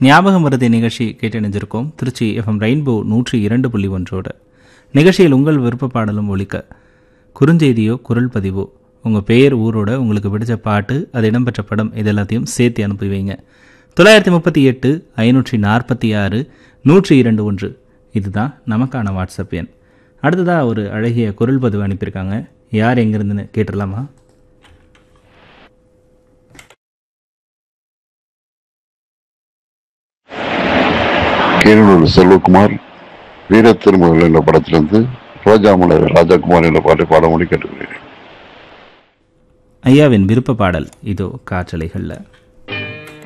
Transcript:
ஞாபகம் மருதி நிகழ்ச்சி கேட்டணிஞ்சிருக்கோம் Trichy FM rainbow நூற்றி இரண்டு புள்ளி ஒன்றோடு நிகழ்ச்சியில் உங்கள் விருப்ப பாடலும் ஒலிக்க குறுஞ்செய்தியோ குரல் பதிவோ உங்கள் பெயர் ஊரோட உங்களுக்கு பிடிச்ச பாட்டு அது இடம்பெற்ற படம் இது எல்லாத்தையும் சேர்த்து அனுப்பி வைங்க தொள்ளாயிரத்தி முப்பத்தி எட்டு ஐநூற்றி நாற்பத்தி ஆறு நூற்றி இரண்டு ஒன்று இதுதான் நமக்கான வாட்ஸ்அப் எண் அடுத்ததாக ஒரு அழகிய குரல் பதிவு அனுப்பியிருக்காங்க யார் எங்கேருந்துன்னு கேட்டுடலாமா கீரனூர் செல்வகுமார் வீர திருமகள் என்ற படத்திலிருந்து ரோஜா மலர் ராஜாகுமார் என்ற பாட்டை பாட கேட்டுக்கிறேன் ஐயாவின் விருப்ப பாடல் இதோ காற்றலைகளில்